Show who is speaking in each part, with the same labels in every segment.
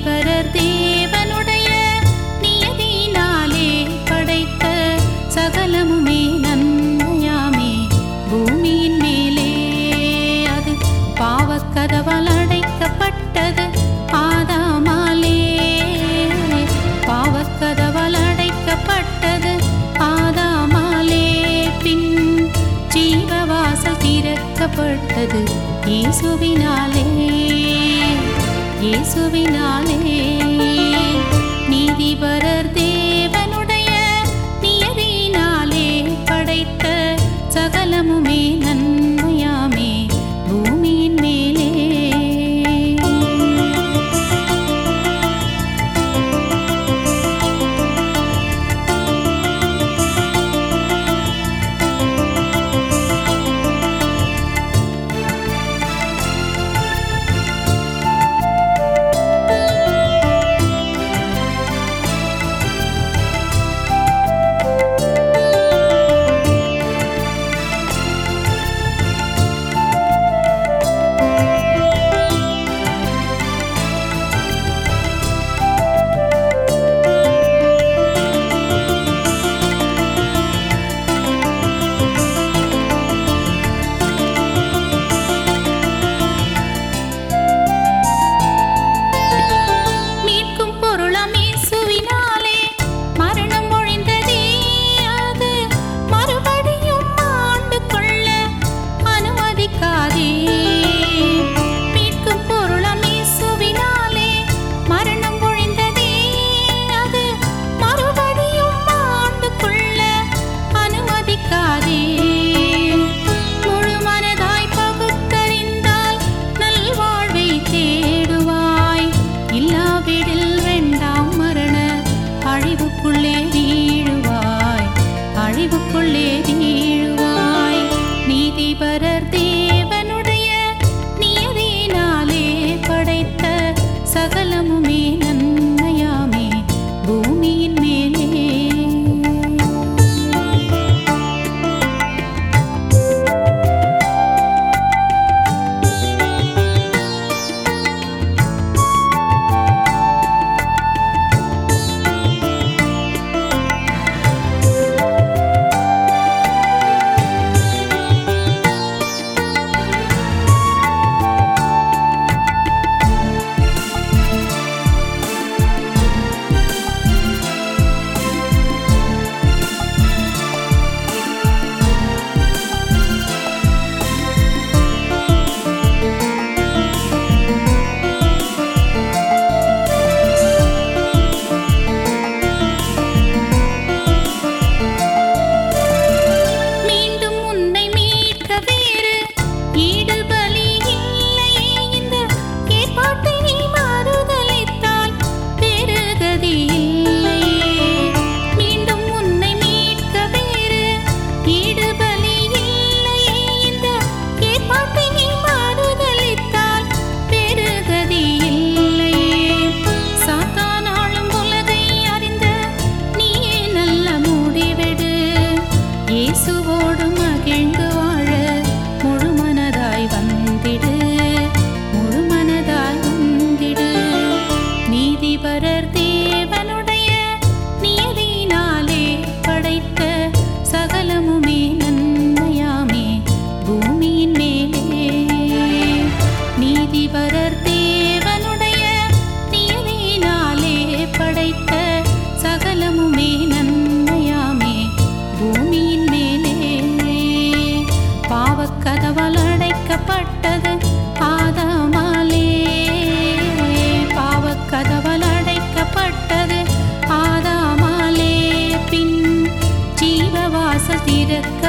Speaker 1: நீதிபரர் தேவனுடைய நியதியினாலே படைத்த சகலமுமே நன்மையாமே பூமியின் மேலே அது பாவக்கதவால் அடைக்கப்பட்டது ஆதாமாலே பாவக்கதவால் அடைக்கப்பட்டது ஆதாமாலே பின் ஜீவவாசல் திறக்கப்பட்டது இயேசுவினாலே இயேசுவினாலே நீதிபரர் தேவனுடைய நியதியினாலே படைத்த சகலமுமே நன்மையாமே பூமியின் மேலே மீட்கும் பொருளாம் இயேசுவினாலே மரணம் ஒழிந்ததே அது மறுபடியும் ஆண்டு கொள்ள அனுமதிக்காதே மீட்கும் பொருளாம் இயேசுவினாலே மரணம் ஒழிந்ததே அது மறுபடியும் ஆண்டு கொள்ள அனுமதிக்காதே முழு மனதாய் பகுத்தறிந்தால் நல்வாழ்வை தேடுவாய் இல்லாவிடில் வேண்டாம் மரண அழிவுக்குள்ளே வீழுவாய் அழிவுக்குள்ளே வீழுவாய் நீதிபரர் தேவனுடைய நியதியினாலே படைத்த சகலமுமே நன்மையாமே பூமியின் மேலே மீண்டும் உன்னை மீட்க வேறு ஈடுபலி இல்லையே இந்த ஏற்பாட்டை நீ மறுதலித்தால் பெருகதி இல்லையே மீண்டும் உன்னை மீட்க வேறு ஈடுபலி இல்லையே இந்த ஏற்பாட்டை நீ மறுதலித்தால் பெருகதி இல்லையே சாத்தானாலும் உலகை அறிந்த நீயே நல்ல முடிவெடு இயேசுவோடு மகிழ்ந்து வாழ முழு மனதாய் வந்திடு முழு மனதாய் வந்திடு நீதிபரர் தேவனுடைய நியதியினாலே படைத்த சகலமுமே நன்மையாமே பூமியின் மேலே நீதிபரர் தேவனுடைய நியதியினாலே படைத்த சகலமுமே நன்மையாமே பூமியின் மேலே பாவக்கதவால் அடைக்கப்பட்டது ஆதாமாலே பாவக்கதவால் அடைக்கப்பட்டது ஆதாமாலே பின் ஜீவவாசல்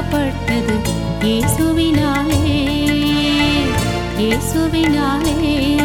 Speaker 1: திறக்கப்பட்டது இயேசுவினாலே இயேசுவினாலே